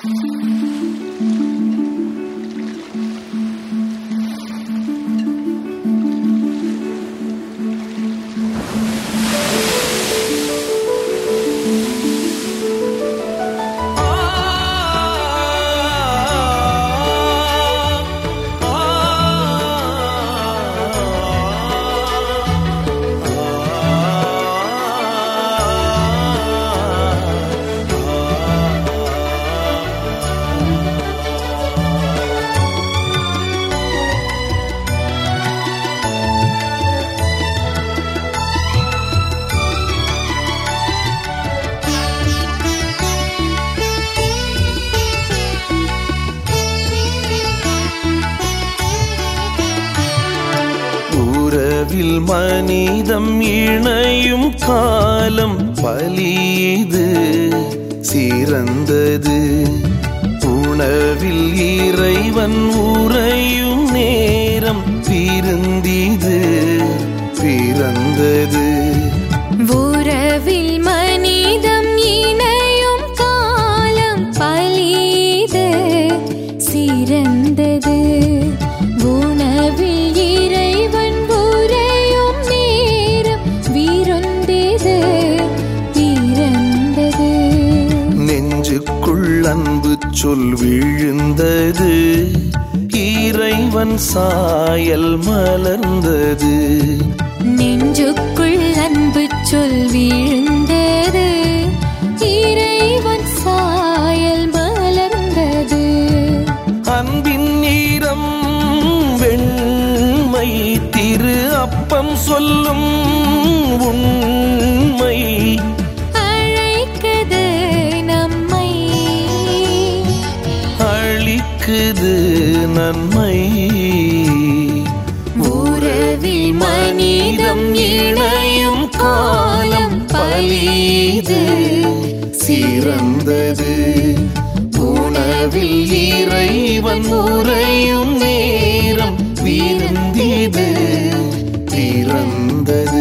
உறவில் மனிதம் இணையும் காலம் பலியது சிறந்தது உணவில் இறைவன் உறையும் நேரம் பிறந்திது பிறந்தது உறவில் மனிதம் இணையும் காலம் பலிது சிறந்தது உணவில் இறைவன் உரையும் நேரம் விருந்திது பிறந்தது நெஞ்சுக்குள் அன்பு சொல் விழுந்தது இறைவன் சாயல் மலர்ந்தது நெஞ்சுக்குள் அன்பு சொல் வீழ்ந்தது இறைவன் சாயல் மலர்ந்தது அன்பின் நீரம் வெண்மை திரு அப்பம் சொல்லும் உண்மை அழைக்குது நம்மை அளிக்குது நன்மை உறவில் மனிதம் இணையும் காலம் பலிது சிறந்தது உணவில் இறைவன் உறையும் நேரம் விருந்திது பிறந்தது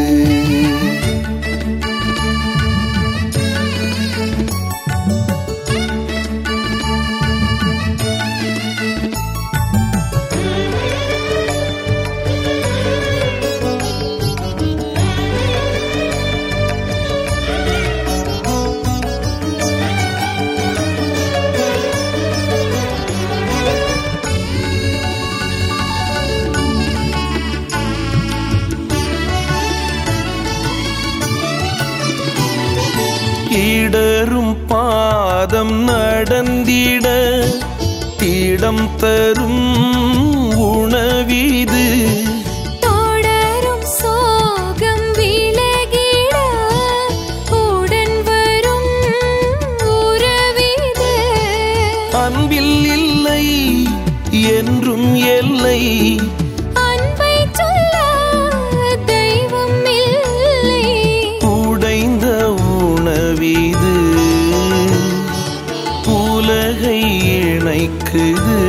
இடரும் பாதம் நடந்திட திடம் தரும் உணவிது தொடரும் சோகம் விலகிட உடன் வரும் உறவிது அன்பில் இல்லை என்றும் எல்லை அன்பை சொல்ல தெய்வம் இல்லை உடைந்த உணவிது உலகை இணைக்குது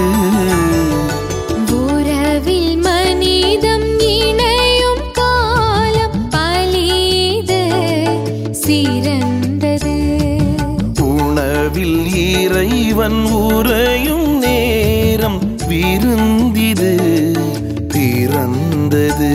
உறவில் மனிதம் இணையும் காலம் பலிது சிறந்தது உணவில் இறைவன் உறையும் நேரம் விருந்திது பிறந்தது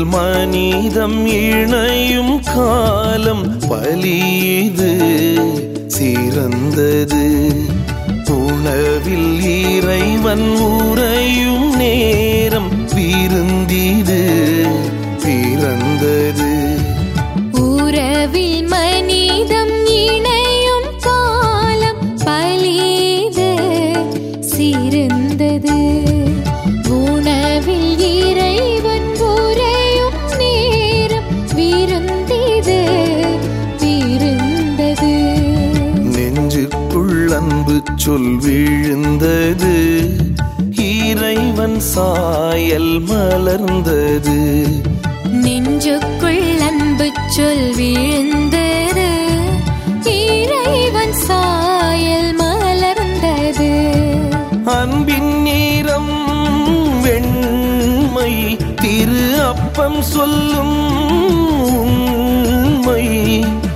மனிதம் இணையும் காலம் பலியது சிறந்தது உணவில் இறைவன் உறையும் நேரம் விருந்திது பிறந்தது உறவில் மனிதம் இணையும் காலம் பலிது சிறந்தது உணவில் இறைவன் உரையும் நேரம் விருந்திது விருந்தது நெஞ்சுக்குள் அன்பு சொல் விழுந்தது இறைவன் சாயல் மலர்ந்தது நெஞ்சுக்குள் அன்பு சொல் விழுந்தது இறைவன் சாயல் மலர்ந்தது அன்பின் நேரம் வெண்மை திரு அப்பம் சொல்லும் உண்மை